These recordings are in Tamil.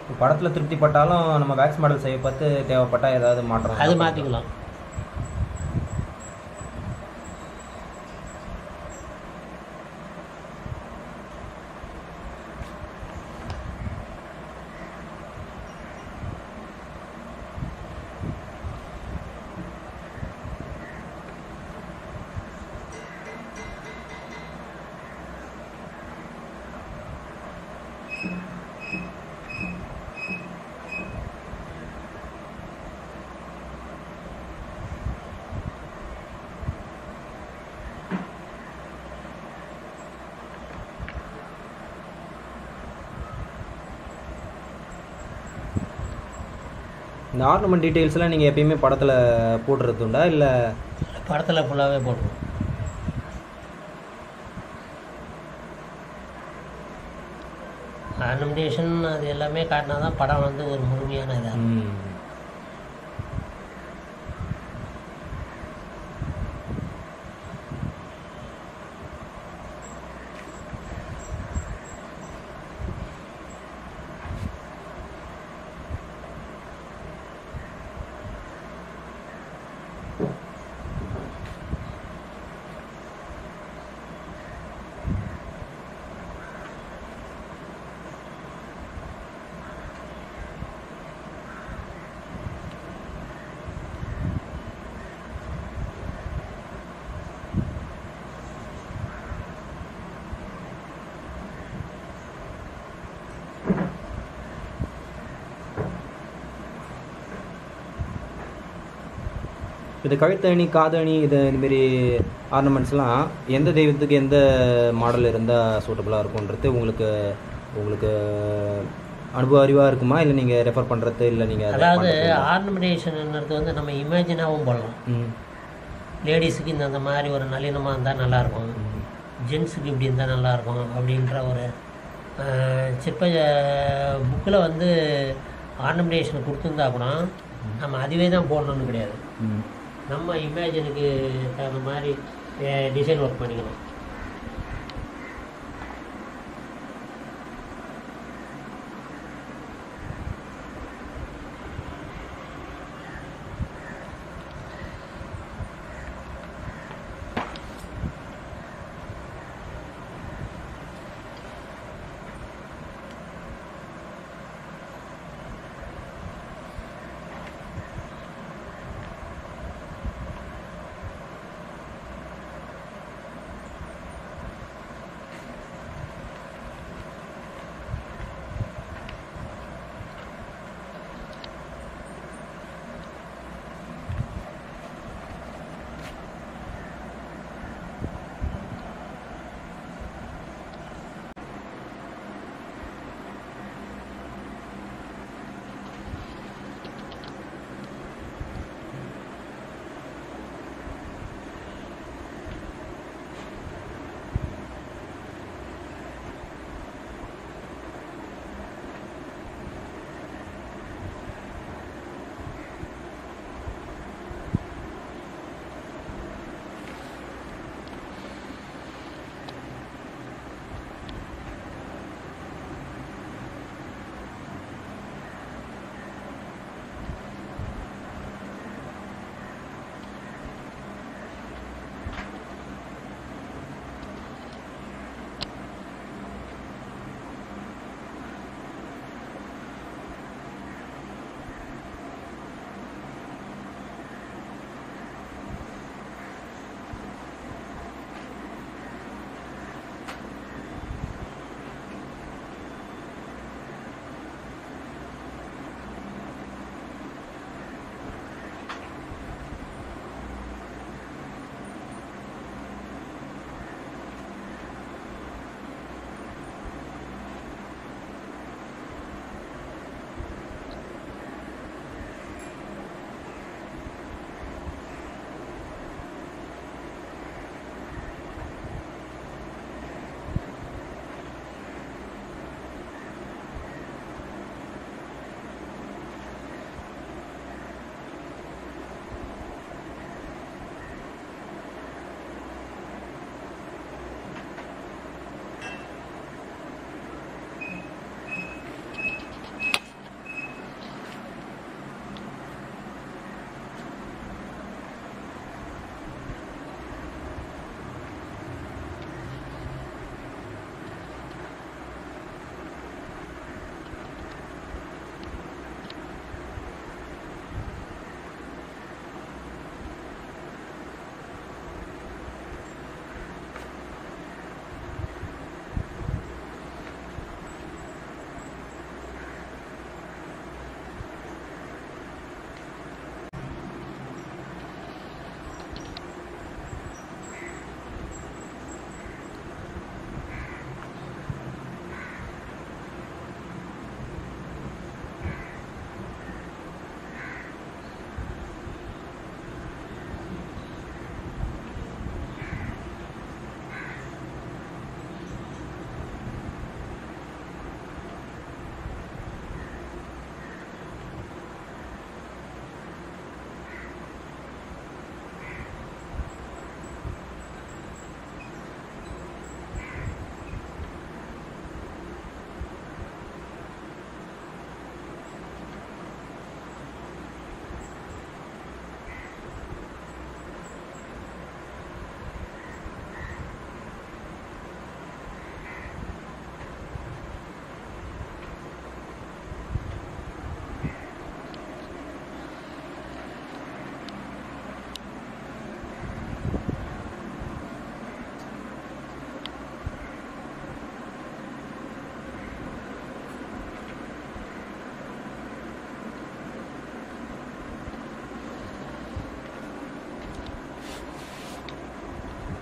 படத்தில் திருப்திப்பட்டாலும் நம்ம வேக்ஸ் மாடல் செய்ய பார்த்து தேவைப்பட்டால் ஏதாவது மாற்றம் அது மாற்றிக்கலாம் இந்த ஆர்னமெண்ட் டீட்டெயில்ஸ்லாம் நீங்கள் எப்பயுமே படத்தில் போடுறது உண்டா இல்லை படத்தில் ஃபுல்லாகவே போட்டுருவோம் ஆர்னமெண்டேஷன் அது எல்லாமே காட்டினா தான் படம் வந்து ஒரு முழுமையான இதாக ம் இது கழுத்தணி காதணி இது இதுமாரி ஆர்னமெண்ட்ஸ்லாம் எந்த தெய்வத்துக்கு எந்த மாடல் இருந்தால் சூட்டபுளாக இருக்கும்ன்றது உங்களுக்கு உங்களுக்கு அனுபவ அறிவாக இருக்குமா இல்லை நீங்கள் ரெஃபர் பண்ணுறது இல்லை நீங்கள் அதாவது ஆர்னமெண்டேஷன்ன்றது வந்து நம்ம இமேஜினாகவும் போடலாம் ம் லேடிஸுக்கு இந்த அந்த மாதிரி ஒரு நளினமாக இருந்தால் நல்லாயிருக்கும் ஜென்ஸுக்கு இப்படி இருந்தால் நல்லாயிருக்கும் அப்படின்ற ஒரு அஹ், சிற்ப புக்கில் வந்து ஆர்னமெண்டேஷன் கொடுத்துருந்தா கூட நம்ம அதுவே தான் போடணும்னு கிடையாது ம் நம்ம இமேஜினுக்கு தகுந்த மாதிரி டிசைன் ஒர்க் பண்ணிக்கணும்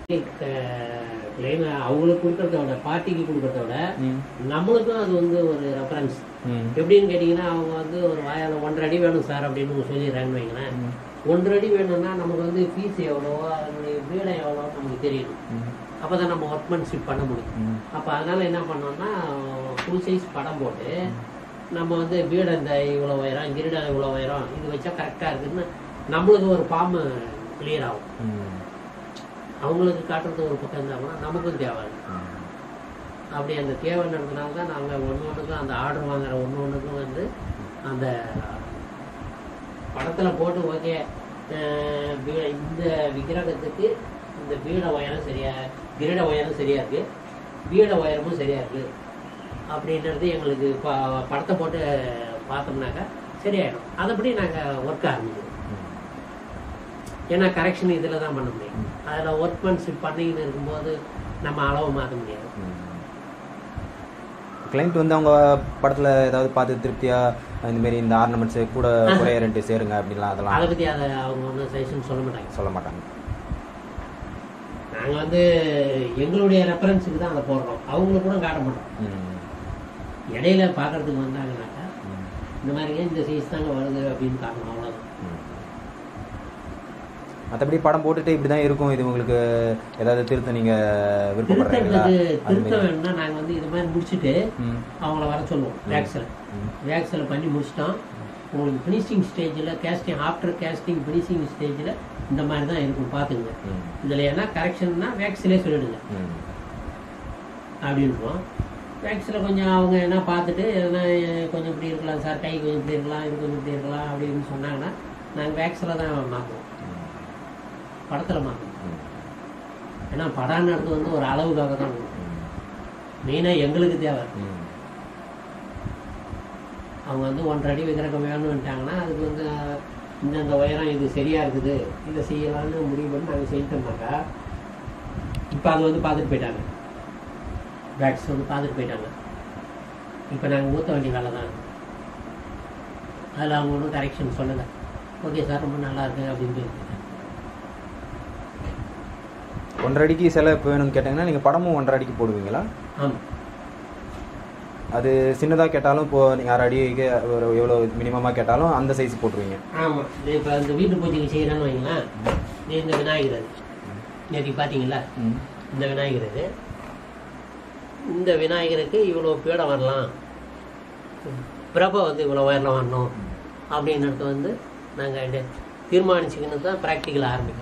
கிளைம் அவங்களுக்கு கொடுக்கறத விட பார்ட்டிக்கு கொடுக்கறத விட ம் நம்மளுக்கும் அது வந்து ஒரு ரெஃபரன்ஸ் ம் எப்படின்னு கேட்டிங்கன்னா அவங்க வந்து ஒரு வாயால் ஒன்றரை அடி வேணும் சார் அப்படின்னு சொல்லிடுறாங்கன்னு வைங்களேன் ம். ஒன்றரை அடி வேணும்னா நமக்கு வந்து ஃபீஸ் எவ்வளவோ அதனுடைய வீடம் எவ்வளோ நமக்கு தெரியணும் ம் அப்போ தான் நம்ம ஒர்க்மன்ஷிப் பண்ண முடியும் ம் அப்போ அதனால் என்ன பண்ணோம்னா ஃபுல் சைஸ் படம் போட்டு நம்ம வந்து வீடை இந்த இவ்வளோ உயரம் கிரீடா இவ்வளோ உயரம் இது வச்சா கரெக்டாக இருக்குதுன்னு நம்மளுக்கு ஒரு ஃபார்மு கிளியர் ஆகும் ம் அவங்களுக்கு காட்டுறது ஒரு பக்கம் இருந்தாங்கன்னா நமக்கும் தேவை அது. ம் அப்படி அந்த தேவைன்றதுனால தான் நாங்கள் ஒன்று ஒன்றுக்கும் அந்த ஆர்டர் வாங்குற ஒன்று ஒன்றுக்கும் வந்து அந்த படத்தில் போட்டு ஓகே இந்த விக்கிரகத்துக்கு இந்த பீட உயரம் சரியா கிரீட உயரம் சரியா இருக்கு பீட உயரமும் சரியா இருக்கு அப்படின்றது எங்களுக்கு ப- படத்தை போட்டு பார்த்தோம்னாக்கா சரியாயிடும் அதைப்படி நாங்கள் ஒர்க் ஆரம்பிக்கிறோம் ஏன்னா கரெக்ஷன் இதில் தான் பண்ண முடியும் அதில் ஒர்க்மன்ஷிப் பண்ணிக்கிட்டு இருக்கும்போது நம்ம அளவு மாற்ற முடியாது கிளைண்ட் வந்து அவங்க படத்தில் ஏதாவது பார்த்து திருப்தியாக இந்த மாதிரி இந்த ஆர்னமெண்ட்ஸு கூட குறைய ரெண்டு சேருங்க அப்படின்லாம் அதை அதெல்லாம் பற்றி அதை அவங்க ஒன்றும் சஜஷன் சொல்ல மாட்டாங்க சொல்ல மாட்டாங்க நாங்கள் வந்து எங்களுடைய ரெஃபரன்ஸுக்கு தான் அதை போடுறோம் அவங்களுக்கு கூட காட்ட மாட்டோம் ம் இடையில பார்க்கறதுக்கு வந்தாங்கனாக்கா ம் இந்த மாதிரிங்க இந்த சைஸ் தாங்க வருது அப்படின்னு காட்டணும் அவ்வளோதான் மற்றபடி படம் போட்டுட்டு இப்படி தான் இருக்கும் இது உங்களுக்கு ஏதாவது திருத்த நீங்கள் விருப்பப்படுறீங்களா திருத்தத்துக்கு அது திருத்த மாதிரி வேணும்னா நாங்கள் வந்து இது மாதிரி முடிச்சுட்டு ம் அவங்கள வர சொல்லுவோம் வேக்ஸில் ம் வேக்ஸில் பண்ணி முடிச்சிட்டோம் உங்களுக்கு ஃபினிஷிங் ஸ்டேஜில் கேஸ்டிங் ஆஃப்டர் கேஸ்டிங் ஃபினிஷிங் ஸ்டேஜில் இந்த மாதிரி தான் இருக்கும் பார்த்துங்க ம் இதில் என்ன கரெக்ஷன்னா வேக்ஸிலே சொல்லிடுங்க ம் அப்படின்றோம் வேக்ஸில் கொஞ்சம் அவங்க என்ன பார்த்துட்டு எதனா கொஞ்சம் இப்படி இருக்கலாம் சார் கை கொஞ்சம் இப்படி இருக்கலாம் இது கொஞ்சம் இப்படி இருக்கலாம் அப்படின்னு சொன்னாங்கன்னா நாங்கள் வேக்ஸில் தான் மாற்றுவோம் படத்தில் மாற்றுவோம் ம் ஏன்னா படம்ன்றது வந்து ஒரு அளவுக்காக தான் மெயினாக எங்களுக்கு தேவை ம் அவங்க வந்து ஒன்றரை அடி விக்கிரகம் வேணும்ட்டாங்கன்னா அதுக்கு வந்து அஹ், இந்தந்த உயரம் இது சரியா இருக்குது இதை செய்யலாம்னு முடிவு பண்ணி நாங்கள் செஞ்சிட்டோம்னாக்கா இப்போ அது வந்து பார்த்துட்டு போயிட்டாங்க பேக்ஸ் வந்து பார்த்துட்டு போயிட்டாங்க இப்போ நாங்கள் ஊற்ற வேண்டிய வேலை தான் அதில் அவங்க ஒன்றும் கரெக்ஷன் சொல்லலை ஓகே சார் ரொம்ப நல்லா இருக்கு அப்படின்னு சொல்லி ஒன்றரை அடிக்கு சிலை இப்போ வேணும்னு கேட்டிங்கன்னா நீங்கள் படமும் ஒன்றரை அடிக்கு போடுவீங்களா ஆமாம் அது சின்னதாக கேட்டாலும் இப்போ நீங்கள் அரை அடிக்கு ஒரு எவ்வளோ மினிமமாக கேட்டாலும் அந்த சைஸ் போட்டுருவீங்க ஆமாம் இது இப்போ இந்த வீட்டு பூஜைக்கு செய்கிறேன்னு வைங்களேன் இது இந்த விநாயகர் அது நேற்று பார்த்தீங்களா ம் இந்த விநாயகர் இது இந்த விநாயகருக்கு இவ்வளோ பீடம் வரலாம் பிரபை வந்து இவ்வளோ உயரம் வரணும் அப்படின்றது வந்து நாங்கள் தீர்மானிச்சுக்கின்னு தான் ப்ராக்டிக்கல் ஆரம்பிக்கிறோம்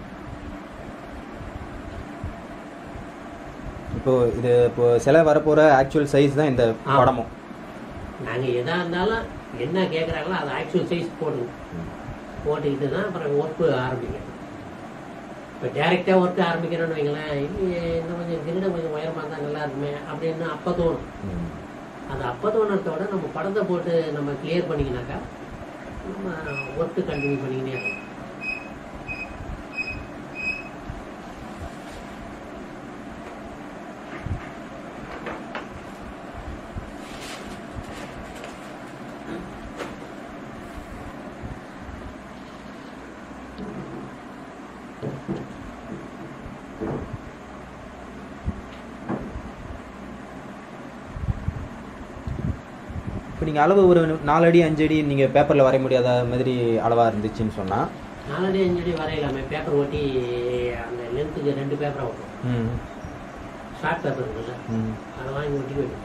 இப்போ இது இப்போ சிலை வரப்போகிற ஆக்சுவல் சைஸ் தான் இந்த ஆ. படமும் நாங்கள் எதாக இருந்தாலும் என்ன கேட்குறாங்களோ அது ஆக்சுவல் சைஸ் போடுங்க போட்டுக்கிட்டு தான் அப்புறம் ஒர்க்கு ஆரம்பிக்கணும் இப்போ டேரெக்டாக ஒர்க் ஆரம்பிக்கிறோன்னு வைங்களேன் இல்லையே இன்னும் கொஞ்சம் கிரீடம் கொஞ்சம் உயரமாக இருந்தால் நல்லா இருக்குமே அப்படின்னு அப்போ தோணும் ம். அது அப்போ தோணுறதோட நம்ம படத்தை போட்டு நம்ம கிளியர் பண்ணிக்கினாக்கா நம்ம ஒர்க்கு கண்டினியூ பண்ணிக்கினே இருக்கணும் இப்போ நீங்கள் அளவு ஒரு நாலு அடி அஞ்சு அடி நீங்கள் பேப்பரில் வரைய முடியாத மாதிரி அளவாக இருந்துச்சுன்னு சொன்னால் நாலடி அஞ்சடி வரையலாமே பேப்பர் ஒட்டி அந்த லென்த்துக்கு ரெண்டு பேப்பரை ஓட்டும் ம் ஷார்ட் பேப்பர் இருக்குல்ல ம் அதை வாங்கி ஒட்டி வைக்கணும்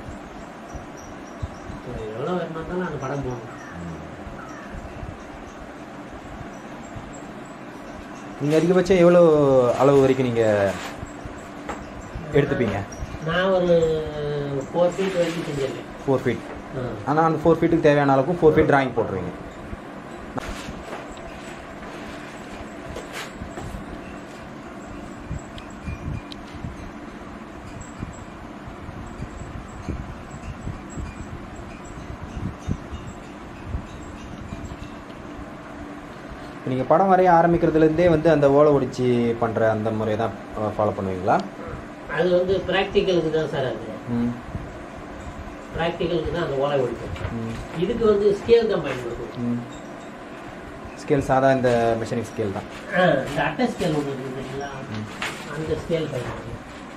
எவ்வளோ வேணுமா இருந்தாலும் அந்த படம் போகணும் நீங்கள் அதிகபட்சம் எவ்வளோ அளவு வரைக்கும் நீங்கள் எடுத்துப்பீங்க நான் ஒரு ஃபோர் ஃபீட் வரைக்கும் செஞ்சிருக்கேன் ஃபோர் ஃபீட் ஆ. ஆனால் அந்த ஃபோர் ஃபீட்டுக்கு தேவையான அளவுக்கு ஃபோர் ஃபீட் டிராயிங் போட்டுருவீங்க இப்போ நீங்கள் படம் வரைய ஆரம்பிக்கிறதுலேருந்தே வந்து அந்த ஓலை ஒடிச்சு பண்ணுற அந்த முறையை தான் ஃபாலோ பண்ணுவீங்களா அது வந்து ப்ராக்டிக்கலுக்கு தான் சார் அது ம் ப்ராக்டிக்கலுக்கு தான் அந்த ஓலை ஒடிக்கும் ம் இதுக்கு வந்து ஸ்கேல் தான் பயன்படுத்தும் ம் ஸ்கேல் சாதா இந்த மெஷரிங் ஸ்கேல் தான் ஆ, இந்த அட்டை ஸ்கேல் ஒன்று இருக்குது பார்த்தீங்களா அந்த ஸ்கேல் பயன்படுத்தி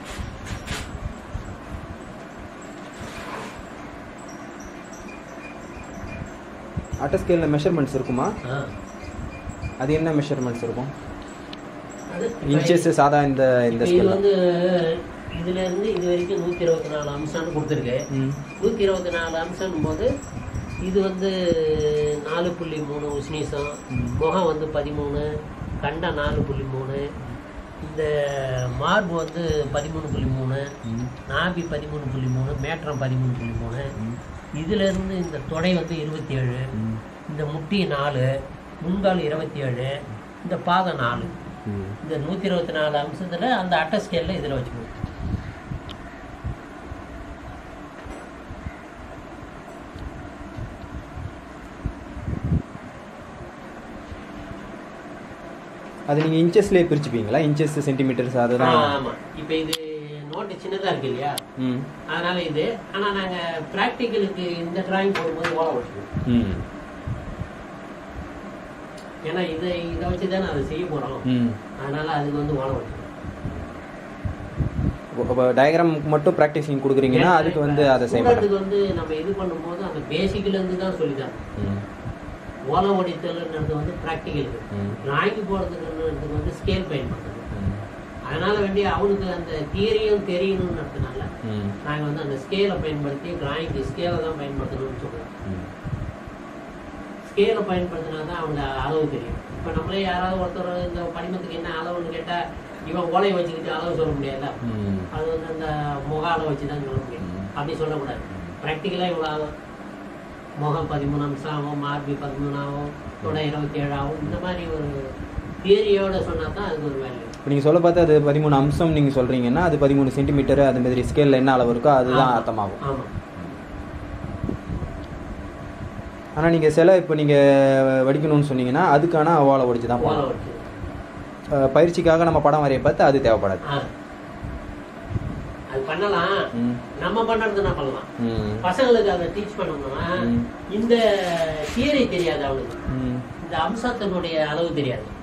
அட்டை ஸ்கேலில் மெஷர்மெண்ட்ஸ் இருக்குமா ஆ அது என்ன மெஷர்மெண்ட்ஸ் இருக்கும் அது இன்ச்சஸ் சாதா இந்த இந்த இப்ப இது ஸ்கேல் வந்து இதுல இருந்து இது வரைக்கும் நூத்தி இருபத்தி நாலு அம்சம்னு கொடுத்துருக்கு ம் நூத்தி இருபத்தி நாலு அம்சம் போது இது வந்து நாலு புள்ளி மூணு உஷ்ணீசம் முகம் வந்து பதிமூணு கண்டம் நாலு புள்ளி மூணு இந்த மார்பு வந்து பதிமூணு புள்ளி மூணு ம் நாபி பதிமூணு புள்ளி மூணு மேற்றம் பதிமூணு புள்ளி மூணு இதுல இருந்து இந்த தொடை வந்து இருபத்தி ஏழு ம் இந்த முட்டி நாலு முன்கால் இருபத்தி ஏழு இந்த பாதம் நாலு ம் இந்த நூற்றி இருபத்தி நாலு அம்சத்தில் அந்த அட்டை ஸ்கேலில் இதில் வச்சுக்கணும் அது நீங்கள் இன்ச்சஸ்லேயே பிரிச்சுப்பீங்களா இன்ச்சஸ் சென்டிமீட்டர்ஸ் அதுதான் ஆமாம் இப்போ இது நோட்டு சின்னதாக இருக்கு இல்லையா ம் அதனால இது ஆனால் நாங்கள் ப்ராக்டிக்கலுக்கு இந்த டிராயிங் போடும்போது ஓலை வச்சுக்கணும் ம் ஏன்னா இதை இதை வச்சு தானே அதை செய்ய போகிறோம் ம் அதனால அதுக்கு வந்து ஓலை வச்சுக்கணும் இப்போ டயக்ராமுக்கு மட்டும் ப்ராக்டிஸ் நீங்கள் கொடுக்குறீங்கன்னா அதுக்கு வந்து அதை செய்ய மாட்டேன் ஸ்டூடெண்ட்டுக்கு வந்து நம்ம இது பண்ணும்போது அந்த பேசிக்லேருந்து தான் சொல்லித்தரோம் ம் ஓலை ஒடித்தல்ன்றது வந்து ப்ராக்டிக்கலுக்கு ம் டிராயிங் போடுறதுக்கு வந்து ஸ்கேல் பயன்படுத்தணும் ம் அதனால வேண்டிய அவனுக்கு அந்த தியரியும் தெரியணுன்றதுனால ம் நாங்கள் வந்து அந்த ஸ்கேலை பயன்படுத்தி டிராயிங்க்கு ஸ்கேலை தான் பயன்படுத்தணும்னு சொல்கிறோம் ம் ஸ்கேலை பயன்படுத்தினா தான் அவங்க அளவு தெரியும் இப்போ நம்மளே யாராவது ஒருத்தர் இந்த படிமத்துக்கு என்ன அளவுன்னு கேட்டால் இவன் ஓலையை வச்சுக்கிட்டு அளவு சொல்ல முடியாதுல்ல ம் அது வந்து அந்த முக அளவு வச்சு தான் சொல்ல முடியும் ம். அப்படி சொல்லக்கூடாது ப்ராக்டிக்கலாக இவ்வளோ ஆகும் முகம் பதிமூணு அம்சம் ஆகும் மார்பி பதிமூணு ஆகும் தொடை இருபத்தி ஏழு ஆகும் இந்த மாதிரி ஒரு தியரியோட சொன்னா தான் அதுக்கு ஒரு வேல்யூ இப்போ நீங்கள் சொல்ல பார்த்தா அது பதிமூணு அம்சம் நீங்கள் சொல்கிறீங்கன்னா அது பதிமூணு சென்டிமீட்டர் அது மாதிரி ஸ்கேலில் என்ன அளவு இருக்கோ அதுதான் ஆமா. அர்த்தமாகும் ஆமாம் ஆனால் நீங்கள் சிலை இப்போ நீங்கள் வடிக்கணும்னு சொன்னீங்கன்னா அதுக்கான ஓலை ஒடிச்சு தான் ஓலை போகணும் வச்சு அஹ் பயிற்சிக்காக நம்ம படம் வரைய பார்த்து அது தேவைப்படாது ஆ. அது பண்ணலாம் ம் நம்ம பண்ணுறதுனா பண்ணலாம் ம் பசங்களுக்கு அதை டீச் பண்ணணும்னா ம். இந்த தியரி தெரியாது அவனுக்கு ம் இந்த அம்சத்தினுடைய அளவு தெரியாது